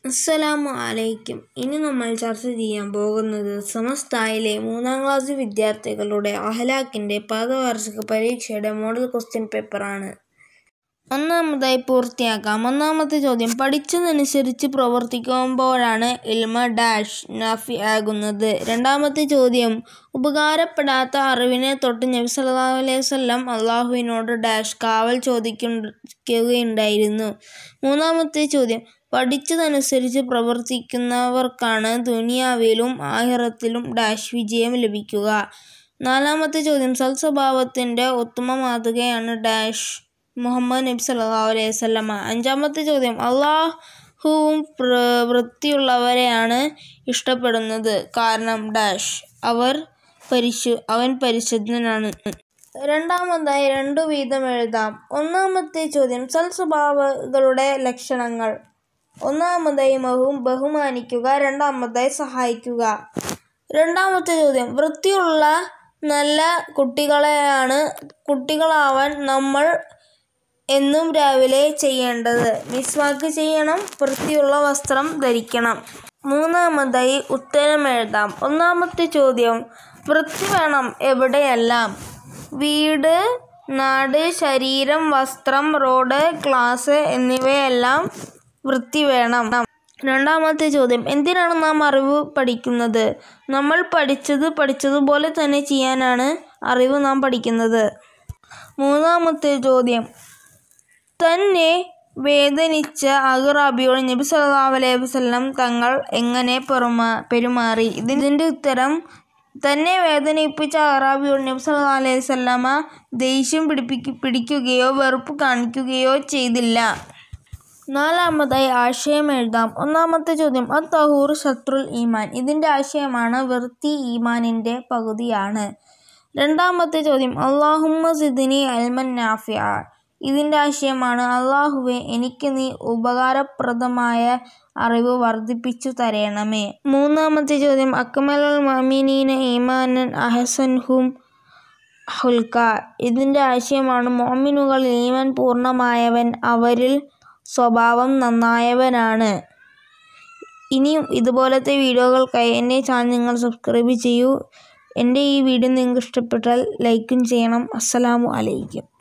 അസ്സലാമു അലൈക്കും ഇനി നമ്മൾ ചർച്ച ചെയ്യാൻ പോകുന്നത് സമസ്തായിലെ മൂന്നാം ക്ലാസ് വിദ്യാർത്ഥികളുടെ അഹ്ലാക്കിൻ്റെ പാദവാർഷിക പരീക്ഷയുടെ മോഡൽ ക്വസ്റ്റ്യൻ പേപ്പറാണ് ഒന്നാമതായി പൂർത്തിയാക്കാം ഒന്നാമത്തെ ചോദ്യം പഠിച്ചതനുസരിച്ച് പ്രവർത്തിക്കുമ്പോഴാണ് ഇൽമ ഡാഷ് നാഫി ആകുന്നത് രണ്ടാമത്തെ ചോദ്യം ഉപകാരപ്പെടാത്ത അറിവിനെ തൊട്ട് നബി സല്ലല്ലാഹു അലൈഹി വസല്ലം അള്ളാഹുവിനോട് ഡാഷ് കാവൽ ചോദിക്കുകയുണ്ടായിരുന്നു മൂന്നാമത്തെ ചോദ്യം പഠിച്ചതനുസരിച്ച് പ്രവർത്തിക്കുന്നവർക്കാണ് ദുനിയാവിലും ആഹിറത്തിലും ഡാഷ് വിജയം ലഭിക്കുക നാലാമത്തെ ചോദ്യം സൽസ്വഭാവത്തിൻ്റെ ഉത്തമ മാതൃകയാണ് ഡാഷ് മുഹമ്മദ് നബി സല്ലല്ലാഹു അലൈഹി വസല്ലമ അഞ്ചാമത്തെ ചോദ്യം അള്ളാഹുവും വൃത്തിയുള്ളവരെയാണ് ഇഷ്ടപ്പെടുന്നത് കാരണം ഡാഷ് അവർ പരിശു അവൻ പരിശുദ്ധനാണ് രണ്ടാമതായി രണ്ടു വീതം എഴുതാം ഒന്നാമത്തെ ചോദ്യം സൽസ്വഭാവങ്ങളുടെ ലക്ഷണങ്ങൾ ഒന്നാമതായി ബഹു ബഹുമാനിക്കുക രണ്ടാമതായി സഹായിക്കുക രണ്ടാമത്തെ ചോദ്യം വൃത്തിയുള്ള നല്ല കുട്ടികളെയാണ് കുട്ടികളാവാൻ നമ്മൾ എന്നും രാവിലെ ചെയ്യേണ്ടത് മിസ്വാക്ക് ചെയ്യണം വൃത്തിയുള്ള വസ്ത്രം ധരിക്കണം മൂന്നാമതായി ഉത്തരം എഴുതാം ഒന്നാമത്തെ ചോദ്യം വൃത്തി വേണം എവിടെയെല്ലാം വീട് നാട് ശരീരം വസ്ത്രം റോഡ് ക്ലാസ് എന്നിവയെല്ലാം വൃത്തി വേണം രണ്ടാമത്തെ ചോദ്യം എന്തിനാണ് നാം അറിവ് പഠിക്കുന്നത് നമ്മൾ പഠിച്ചത് പഠിച്ചതുപോലെ തന്നെ ചെയ്യാനാണ് അറിവ് നാം പഠിക്കുന്നത് മൂന്നാമത്തെ ചോദ്യം തന്നെ വേദനിച്ച അഖറാബിയോട് നബി സല്ലല്ലാഹു അലൈഹി വസല്ലം തങ്ങൾ എങ്ങനെ പെരുമാ പെരുമാറി ഇതിൻ്റെ ഉത്തരം തന്നെ വേദനിപ്പിച്ച അറാബിയോട് നബി സല്ലല്ലാഹു അലൈഹി വസല്ലമ ദേഷ്യം പിടിപ്പിക്ക് പിടിക്കുകയോ വെറുപ്പ് കാണിക്കുകയോ ചെയ്തില്ല നാലാമതായി ആശയം എഴുതാം ഒന്നാമത്തെ ചോദ്യം അത് തഹൂർ ശത്രുൽ ഈമാൻ ഇതിൻ്റെ ആശയമാണ് വൃത്തി ഈമാനിൻ്റെ പകുതിയാണ് രണ്ടാമത്തെ ചോദ്യം അള്ളാഹുമ്മ സിദിനി അൽമൻ നാഫിയ ഇതിൻ്റെ ആശയമാണ് അള്ളാഹുവെ എനിക്ക് നീ ഉപകാരപ്രദമായ അറിവ് വർദ്ധിപ്പിച്ചു തരയണമേ മൂന്നാമത്തെ ചോദ്യം അക്മലുൽ മഅ്മിനീന ഈമാനൻ അഹസൻഹും ഹുൽക്ക ഇതിൻ്റെ ആശയമാണ് മോമിനുകൾ ഈമാൻ പൂർണ്ണമായവൻ അവരിൽ സ്വഭാവം നന്നായവനാണ് ഇനിയും ഇതുപോലത്തെ വീഡിയോകൾക്കായി എൻ്റെ ചാനൽ നിങ്ങൾ സബ്സ്ക്രൈബ് ചെയ്യൂ എൻ്റെ ഈ വീഡിയോ നിങ്ങൾക്ക് ഇഷ്ടപ്പെട്ടാൽ ലൈക്കും ചെയ്യണം അസ്സലാമു അലൈക്കും